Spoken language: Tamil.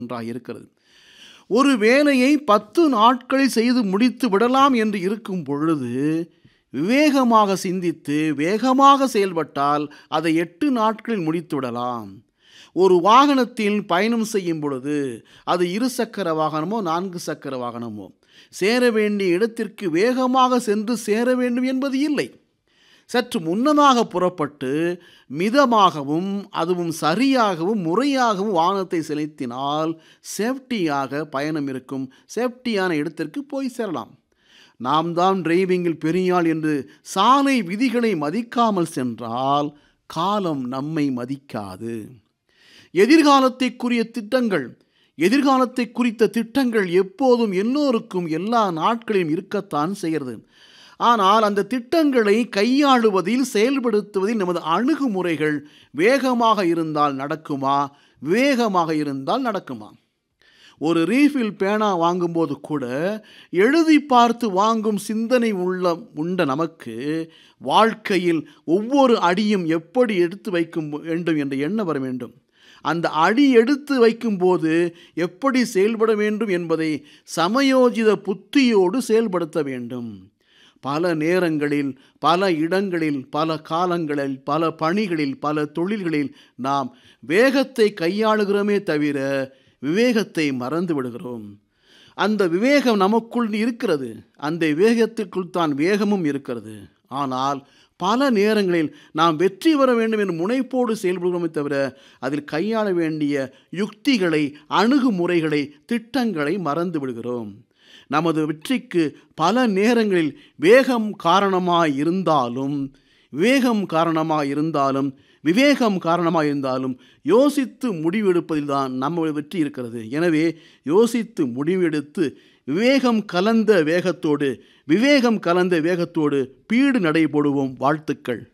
ஒன்றாக இருக்கிறது ஒரு வேலையை பத்து நாட்களில் செய்து முடித்து விடலாம் என்று இருக்கும் பொழுது விவேகமாக சிந்தித்து வேகமாக செயல்பட்டால் அதை எட்டு நாட்களில் முடித்து விடலாம் ஒரு வாகனத்தில் பயணம் செய்யும் பொழுது அது இரு சக்கர வாகனமோ நான்கு சக்கர வாகனமோ சேர வேண்டிய இடத்திற்கு வேகமாக சென்று சேர வேண்டும் என்பது இல்லை சற்று முன்னதாக புறப்பட்டு மிதமாகவும் அதுவும் சரியாகவும் முறையாகவும் வாகனத்தை செலுத்தினால் சேஃப்டியாக பயணம் இருக்கும் சேஃப்டியான இடத்திற்கு போய் சேரலாம் நாம் தான் டிரைவிங்கில் பெரியாள் என்று சாலை விதிகளை மதிக்காமல் சென்றால் காலம் நம்மை மதிக்காது எதிர்காலத்தைக்குரிய திட்டங்கள் எதிர்காலத்தை குறித்த திட்டங்கள் எப்போதும் எல்லோருக்கும் எல்லா நாட்களிலும் இருக்கத்தான் செய்கிறது ஆனால் அந்த திட்டங்களை கையாளுவதில் செயல்படுத்துவதில் நமது அணுகுமுறைகள் வேகமாக இருந்தால் நடக்குமா வேகமாக இருந்தால் நடக்குமா ஒரு ரீஃபில் பேனா வாங்கும்போது கூட எழுதி பார்த்து வாங்கும் சிந்தனை உள்ள உண்ட நமக்கு வாழ்க்கையில் ஒவ்வொரு அடியும் எப்படி எடுத்து வைக்கும் வேண்டும் என்ற எண்ணம் வர வேண்டும் அந்த அடி எடுத்து வைக்கும்போது எப்படி செயல்பட வேண்டும் என்பதை சமயோஜித புத்தியோடு செயல்படுத்த வேண்டும் பல நேரங்களில் பல இடங்களில் பல காலங்களில் பல பணிகளில் பல தொழில்களில் நாம் வேகத்தை கையாளுகிறோமே தவிர விவேகத்தை மறந்து விடுகிறோம் அந்த விவேகம் நமக்குள் இருக்கிறது அந்த விவேகத்திற்குள் தான் வேகமும் இருக்கிறது ஆனால் பல நேரங்களில் நாம் வெற்றி பெற வேண்டும் என்ற முனைப்போடு செயல்படுகிறோமே தவிர அதில் கையாள வேண்டிய யுக்திகளை அணுகுமுறைகளை திட்டங்களை மறந்து விடுகிறோம் நமது வெற்றிக்கு பல நேரங்களில் வேகம் காரணமாக இருந்தாலும் வேகம் காரணமாக இருந்தாலும் விவேகம் காரணமாக இருந்தாலும் யோசித்து முடிவெடுப்பதில் தான் நம்ம வெற்றி இருக்கிறது எனவே யோசித்து முடிவெடுத்து விவேகம் கலந்த வேகத்தோடு விவேகம் கலந்த வேகத்தோடு பீடு நடை போடுவோம் வாழ்த்துக்கள்